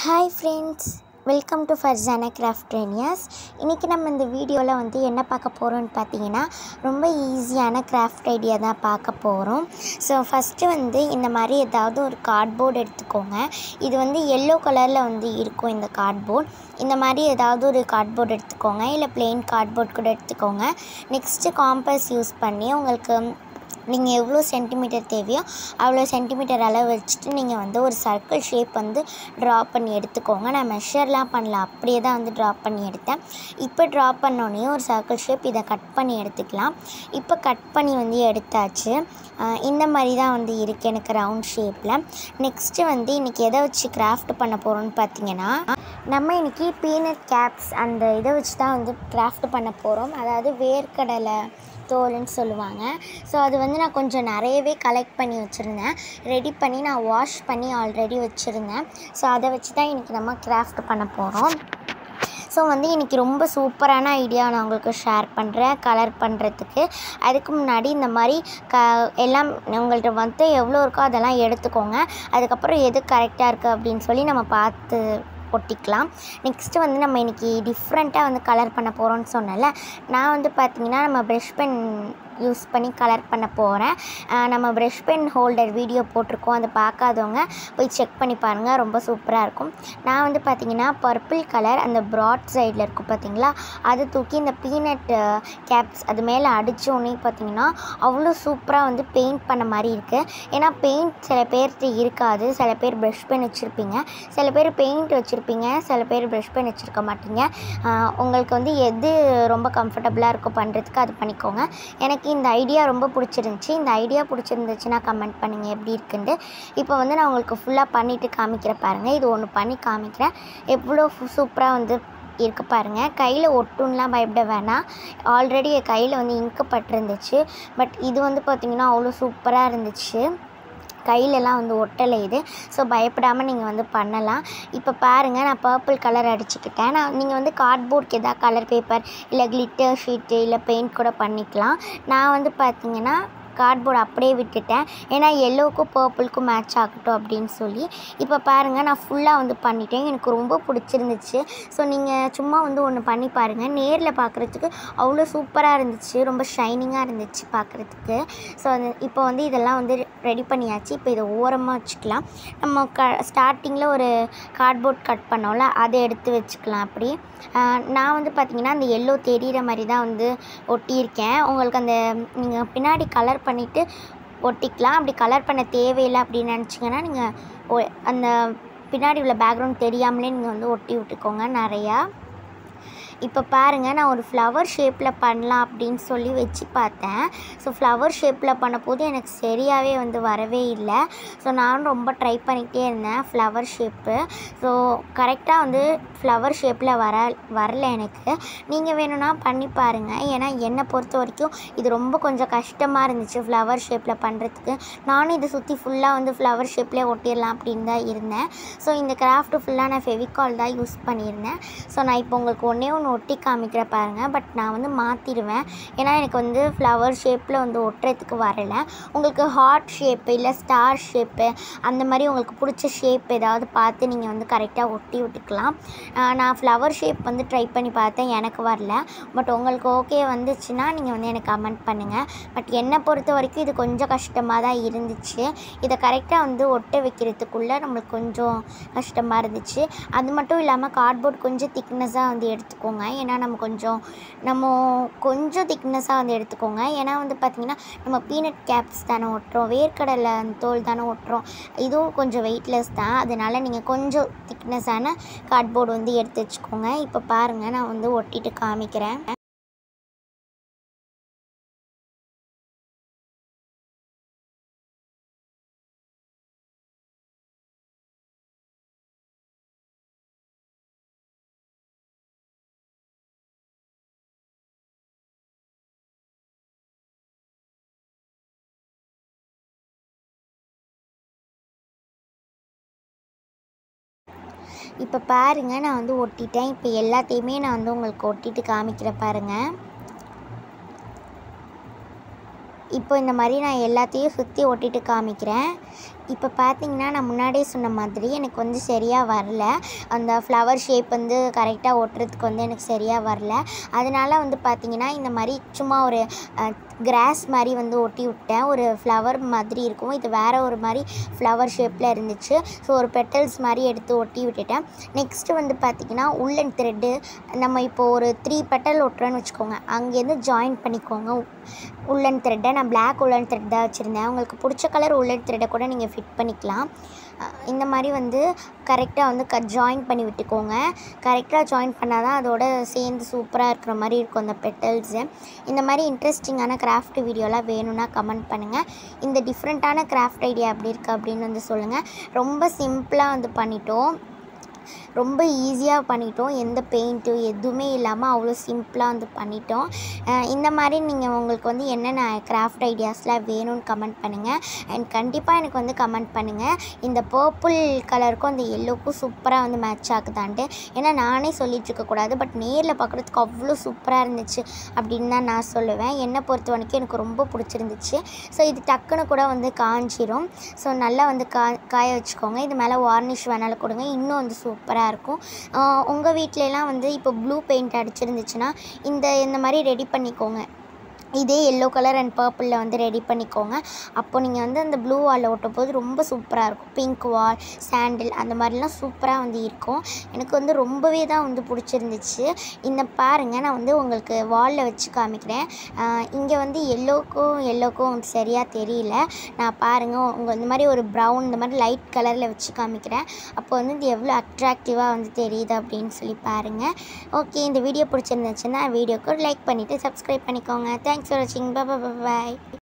hi friends welcome to Farzana craft ரேனியாஸ் இன்றைக்கி நம்ம இந்த வீடியோவில் வந்து என்ன பார்க்க போகிறோம்னு பார்த்தீங்கன்னா ரொம்ப ஈஸியான கிராஃப்ட் ஐடியா தான் பார்க்க போகிறோம் ஸோ ஃபஸ்ட்டு வந்து இந்த மாதிரி ஏதாவது ஒரு கார்ட்போர்டு எடுத்துக்கோங்க இது வந்து எல்லோ கலரில் வந்து இருக்கும் இந்த கார்ட்போர்ட் இந்த மாதிரி ஏதாவது ஒரு கார்ட்போர்டு எடுத்துக்கோங்க இல்லை பிளெயின் கார்ட்போர்ட் கூட எடுத்துக்கோங்க நெக்ஸ்ட்டு காம்பஸ் யூஸ் பண்ணி உங்களுக்கு நீங்கள் எவ்வளோ சென்டிமீட்டர் தேவையோ அவ்வளோ சென்டிமீட்டர் அளவு வச்சுட்டு நீங்கள் வந்து ஒரு சர்க்கிள் ஷேப் வந்து ட்ரா பண்ணி எடுத்துக்கோங்க நான் மெஷர்லாம் பண்ணல அப்படியே தான் வந்து ட்ரா பண்ணி எடுத்தேன் இப்போ ட்ரா பண்ணோடனே ஒரு சர்க்கிள் ஷேப் இதை கட் பண்ணி எடுத்துக்கலாம் இப்போ கட் பண்ணி வந்து எடுத்தாச்சு ஆஹ் இந்த மாதிரி தான் வந்து இருக்குது எனக்கு ரவுண்ட் ஷேப்பில் நெக்ஸ்ட்டு வந்து இன்றைக்கி எதை வச்சு கிராஃப்ட் பண்ண போகிறோம்னு பார்த்தீங்கன்னா நம்ம இன்றைக்கி பீனட் கேப்ஸ் அந்த இதை வச்சு தான் வந்து கிராஃப்ட் பண்ண போகிறோம் அதாவது வேர்க்கடலை தோல்னு சொல்லுவாங்க ஸோ அது வந்து நான் கொஞ்சம் நிறையவே கலெக்ட் பண்ணி வச்சுருந்தேன் ரெடி பண்ணி நான் வாஷ் பண்ணி ஆல்ரெடி வச்சுருந்தேன் ஸோ அதை வச்சு தான் இன்றைக்கி நம்ம கிராஃப்ட் பண்ண போகிறோம் ஸோ வந்து இன்றைக்கி ரொம்ப சூப்பரான ஐடியா நான் உங்களுக்கு ஷேர் பண்ணுறேன் கலர் பண்ணுறதுக்கு அதுக்கு முன்னாடி இந்த மாதிரி க எல்லாம் உங்கள்கிட்ட வந்து எவ்வளோ இருக்கோ அதெல்லாம் எடுத்துக்கோங்க அதுக்கப்புறம் எது கரெக்டாக இருக்குது அப்படின்னு சொல்லி நம்ம பார்த்து ஒட்டிக்கலாம் நெக்ஸ்ட்டு வந்து நம்ம இன்றைக்கி டிஃப்ரெண்ட்டாக வந்து கலர் பண்ண போகிறோம்னு சொன்னேன்ல நான் வந்து பார்த்திங்கன்னா நம்ம ப்ரெஷ் பென் யூஸ் பண்ணி கலர் பண்ண போகிறேன் நம்ம ப்ரெஷ் பென் ஹோல்டர் வீடியோ போட்டிருக்கோம் அதை பார்க்காதவங்க போய் செக் பண்ணி பாருங்கள் ரொம்ப சூப்பராக இருக்கும் நான் வந்து பார்த்திங்கன்னா பர்பிள் கலர் அந்த ப்ராட் சைடில் இருக்கும் பார்த்தீங்களா அதை தூக்கி இந்த பீனட் கேப்ஸ் அது மேலே அடித்தோடனே பார்த்திங்கன்னா அவ்வளோ சூப்பராக வந்து பெயிண்ட் பண்ண மாதிரி இருக்குது ஏன்னா பெயிண்ட் சில பேர்கிட்ட இருக்காது சில பேர் ப்ரெஷ் பென் வச்சுருப்பீங்க சில பேர் பெயிண்ட் வச்சுருப்பீங்க சில பேர் ப்ரெஷ் பென் வச்சுருக்க மாட்டீங்க ஆஹ் உங்களுக்கு வந்து எது ரொம்ப கம்ஃபர்டபுளாக இருக்கோ பண்ணுறதுக்கு அது பண்ணிக்கோங்க எனக்கு இந்த ஐடியா ரொம்ப பிடிச்சிருந்துச்சி இந்த ஐடியா பிடிச்சிருந்துச்சுன்னா கமெண்ட் பண்ணுங்கள் எப்படி இருக்குன்ட்டு இப்போ வந்து நான் உங்களுக்கு ஃபுல்லாக பண்ணிவிட்டு காமிக்கிறேன் பாருங்கள் இது ஒன்று பண்ணி காமிக்கிறேன் எவ்வளோ சூப்பராக வந்து இருக்கு பாருங்கள் கையில் ஒட்டுன்னுலாம் பயப்பட வேணாம் ஆல்ரெடி என் கையில் வந்து இங்கு பட்டிருந்துச்சு பட் இது வந்து பார்த்திங்கன்னா அவ்வளோ சூப்பராக இருந்துச்சு கையிலலாம் வந்து ஒட்டலை இது ஸோ பயப்படாமல் நீங்கள் வந்து பண்ணலாம் இப்போ பாருங்கள் நான் பர்பிள் கலர் அடிச்சுக்கிட்டேன் நான் நீங்கள் வந்து கார்ட்போர்டுக்கு எதாவது கலர் பேப்பர் இல்லை கிளிட்டர் ஷீட்டு இல்லை பெயிண்ட் கூட பண்ணிக்கலாம் நான் வந்து பார்த்தீங்கன்னா கார்ட்போர்டு அப்படியே விட்டுட்டேன் ஏன்னா எல்லோவுக்கும் பர்பிளுக்கும் மேட்ச் ஆகட்டும் அப்படின்னு சொல்லி இப்போ பாருங்கள் நான் ஃபுல்லாக வந்து பண்ணிட்டேன் எனக்கு ரொம்ப பிடிச்சிருந்துச்சு ஸோ நீங்கள் சும்மா வந்து ஒன்று பண்ணி பாருங்கள் நேரில் பார்க்குறதுக்கு அவ்வளோ சூப்பராக இருந்துச்சு ரொம்ப ஷைனிங்காக இருந்துச்சு பார்க்குறதுக்கு ஸோ அது இப்போ வந்து இதெல்லாம் வந்து ரெடி பண்ணியாச்சு இப்போ இதை ஓரமாக வச்சுக்கலாம் நம்ம க ஸ்டார்டிங்கில் ஒரு கார்ட்போர்ட் கட் பண்ணோம்ல அதை எடுத்து வச்சுக்கலாம் அப்படி ஆஹ் நான் வந்து பார்த்திங்கன்னா அந்த எல்லோ தெரிகிற மாதிரி தான் வந்து ஒட்டியிருக்கேன் உங்களுக்கு அந்த நீங்கள் பின்னாடி கலர் பண்ணிவிட்டு ஒட்டிக்கலாம் அப்படி கலர் பண்ண தேவையில்லை அப்படின்னு நினச்சிங்கன்னா நீங்கள் அந்த பின்னாடி உள்ள பேக்ரவுண்ட் தெரியாமலே நீங்கள் வந்து ஒட்டி விட்டுக்கோங்க நிறையா இப்போ பாருங்கள் நான் ஒரு ஃப்ளவர் ஷேப்பில் பண்ணலாம் அப்படின்னு சொல்லி வச்சு பார்த்தேன் ஸோ ஃப்ளவர் ஷேப்பில் பண்ண போது எனக்கு சரியாகவே வந்து வரவே இல்லை ஸோ நானும் ரொம்ப ட்ரை பண்ணிகிட்டே இருந்தேன் ஃப்ளவர் ஷேப்பு ஸோ கரெக்டாக வந்து ஃப்ளவர் ஷேப்பில் வர வரல எனக்கு நீங்கள் வேணும்னா பண்ணி பாருங்கள் ஏன்னா என்னை பொறுத்த வரைக்கும் இது ரொம்ப கொஞ்சம் கஷ்டமாக இருந்துச்சு ஃப்ளவர் ஷேப்பில் பண்ணுறதுக்கு நானும் இதை சுற்றி ஃபுல்லாக வந்து ஃப்ளவர் ஷேப்லேயே ஒட்டிடலாம் அப்படின்னு தான் இருந்தேன் ஸோ இந்த கிராஃப்ட்டு ஃபுல்லாக நான் ஃபெவிகால் தான் யூஸ் பண்ணியிருந்தேன் ஸோ நான் இப்போ உங்களுக்கு ஒன்றே ஒன்று ஒட்டி காமிக்கிற பாருங்கள் பட் நான் வந்து மாற்றிடுவேன் ஏன்னா எனக்கு வந்து ஃப்ளவர் ஷேப்பில் வந்து ஒட்டுறதுக்கு வரலை உங்களுக்கு ஹார்ட் ஷேப்பு இல்லை ஸ்டார் ஷேப்பு அந்த மாதிரி உங்களுக்கு பிடிச்ச ஷேப் ஏதாவது பார்த்து நீங்கள் வந்து கரெக்டாக ஒட்டி விட்டுக்கலாம் ஆஹ் நான் ஃப்ளவர் ஷேப் வந்து ட்ரை பண்ணி பார்த்தேன் எனக்கு வரல பட் உங்களுக்கு ஓகே வந்துச்சுன்னா நீங்கள் வந்து எனக்கு கமெண்ட் பண்ணுங்கள் பட் என்னை பொறுத்த வரைக்கும் இது கொஞ்சம் கஷ்டமாக தான் இருந்துச்சு இதை கரெக்டாக வந்து ஒட்ட வைக்கிறதுக்குள்ளே நம்மளுக்கு கொஞ்சம் கஷ்டமாக இருந்துச்சு அது மட்டும் இல்லாமல் கார்ட்போர்ட் கொஞ்சம் திக்னஸாக வந்து எடுத்துக்கோங்க ஏன்னா நம்ம கொஞ்சம் நம்ம கொஞ்சம் திக்னஸாக வந்து எடுத்துக்கோங்க ஏன்னா வந்து பார்த்திங்கன்னா நம்ம பீனட் கேப்ஸ் தானே ஒட்டுறோம் வேர்க்கடலை தோல் தானே ஒட்டுறோம் இதுவும் கொஞ்சம் வெயிட்லெஸ் தான் அதனால் நீங்கள் கொஞ்சம் திக்னஸான கார்ட்போர்டு வந்து எடுத்து வச்சுக்கோங்க இப்போ பாருங்கள் நான் வந்து ஒட்டிட்டு காமிக்கிறேன் இப்போ பாருங்கள் நான் வந்து ஒட்டிட்டேன் இப்போ எல்லாத்தையுமே நான் வந்து உங்களுக்கு ஒட்டிட்டு காமிக்கிறேன் பாருங்கள் இப்போ இந்த மாதிரி நான் எல்லாத்தையும் சுற்றி ஒட்டிட்டு காமிக்கிறேன் இப்போ பார்த்தீங்கன்னா நான் முன்னாடியே சொன்ன மாதிரி எனக்கு வந்து சரியாக வரல அந்த ஃப்ளவர் ஷேப் வந்து கரெக்டாக ஒட்டுறதுக்கு வந்து எனக்கு சரியாக வரல அதனால வந்து பார்த்தீங்கன்னா இந்த மாதிரி சும்மா ஒரு கிராஸ் மாதிரி வந்து ஒட்டி விட்டேன் ஒரு ஃப்ளவர் மாதிரி இருக்கும் இது வேறு ஒரு மாதிரி ஃப்ளவர் ஷேப்பில் இருந்துச்சு ஸோ ஒரு பெட்டல்ஸ் மாதிரி எடுத்து ஒட்டி விட்டுட்டேன் நெக்ஸ்ட்டு வந்து பார்த்திங்கன்னா உள்ளன் த்ரெட்டு நம்ம இப்போ ஒரு த்ரீ பெட்டல் ஒட்டுறோன்னு வச்சுக்கோங்க அங்கேருந்து ஜாயின் பண்ணிக்கோங்க உள்ளன் த்ரெட்டை நான் பிளாக் உள்ளன் த்ரெட் தான் வச்சுருந்தேன் உங்களுக்கு பிடிச்ச கலர் உள்ளன் த்ரெட்டை கூட நீங்கள் ஃபிட் பண்ணிக்கலாம் அஹ் இந்த மாதிரி வந்து கரெக்டாக வந்து க ஜாயின் பண்ணி விட்டுக்கோங்க கரெக்டாக ஜாயின் பண்ணால் தான் அதோட சேர்ந்து சூப்பராக இருக்கிற மாதிரி இருக்கும் அந்த பெட்டல்ஸு இந்த மாதிரி இன்ட்ரெஸ்டிங்கான கிராஃப்ட் வீடியோலாம் வேணும்னா கமெண்ட் பண்ணுங்கள் இந்த டிஃப்ரெண்ட்டான கிராஃப்ட் ஐடியா எப்படி இருக்குது அப்படின்னு வந்து சொல்லுங்கள் ரொம்ப சிம்பிளாக வந்து பண்ணிட்டோம் ரொம்ப ஈஸியாக பண்ணிட்டோம் எந்த பெயிண்ட்டு எதுவுமே இல்லாமல் அவ்வளோ சிம்பிளாக வந்து பண்ணிட்டோம் அஹ் இந்த மாதிரி நீங்கள் உங்களுக்கு வந்து என்னென்ன கிராஃப்ட் ஐடியாஸ்லாம் வேணும்னு கமெண்ட் பண்ணுங்கள் அண்ட் கண்டிப்பாக எனக்கு வந்து கமெண்ட் பண்ணுங்கள் இந்த பர்பிள் கலருக்கும் அந்த எல்லோக்கும் சூப்பராக வந்து மேட்ச் ஆகுதான்ட்டு ஏன்னா நானே சொல்லிட்டு இருக்கக்கூடாது பட் நேரில் பார்க்குறதுக்கு அவ்வளோ சூப்பராக இருந்துச்சு அப்படின்னு தான் நான் சொல்லுவேன் என்னை பொறுத்த வரைக்கும் எனக்கு ரொம்ப பிடிச்சிருந்துச்சு ஸோ இது டக்குன்னு கூட வந்து காஞ்சிரும் ஸோ நல்லா வந்து கா காய வச்சுக்கோங்க இது மேலே வார்னிஷ் வேணாலும் கொடுங்க இன்னும் வந்து சூப்பராக இருக்கும் உங்கள் வீட்டிலலாம் வந்து இப்போ ப்ளூ பெயிண்ட் அடிச்சிருந்துச்சுன்னா இந்த இந்த மாதிரி ரெடி பண்ணிக்கோங்க இதே எல்லோ கலர் அண்ட் பர்பிளில் வந்து ரெடி பண்ணிக்கோங்க அப்போ நீங்கள் வந்து அந்த ப்ளூ வாலில் ஒட்டும் போது ரொம்ப சூப்பராக இருக்கும் பிங்க் வால் சாண்டில் அந்த மாதிரிலாம் சூப்பராக வந்து இருக்கும் எனக்கு வந்து ரொம்பவே தான் வந்து பிடிச்சிருந்துச்சு இந்த பாருங்கள் நான் வந்து உங்களுக்கு வாலில் வச்சு காமிக்கிறேன் இங்கே வந்து எல்லோக்கும் எல்லோக்கும் வந்து சரியாக தெரியல நான் பாருங்கள் உங்கள் இந்த மாதிரி ஒரு ப்ரௌன் இந்த மாதிரி லைட் கலரில் வச்சு காமிக்கிறேன் அப்போ வந்து இது எவ்வளோ அட்ராக்டிவாக வந்து தெரியுது அப்படின்னு சொல்லி பாருங்கள் ஓகே இந்த வீடியோ பிடிச்சிருந்துச்சுன்னா வீடியோக்கு லைக் பண்ணிவிட்டு சப்ஸ்கிரைப் பண்ணிக்கோங்க தேங்க்ஸ் ஃபார் வாட்சிங் பாய்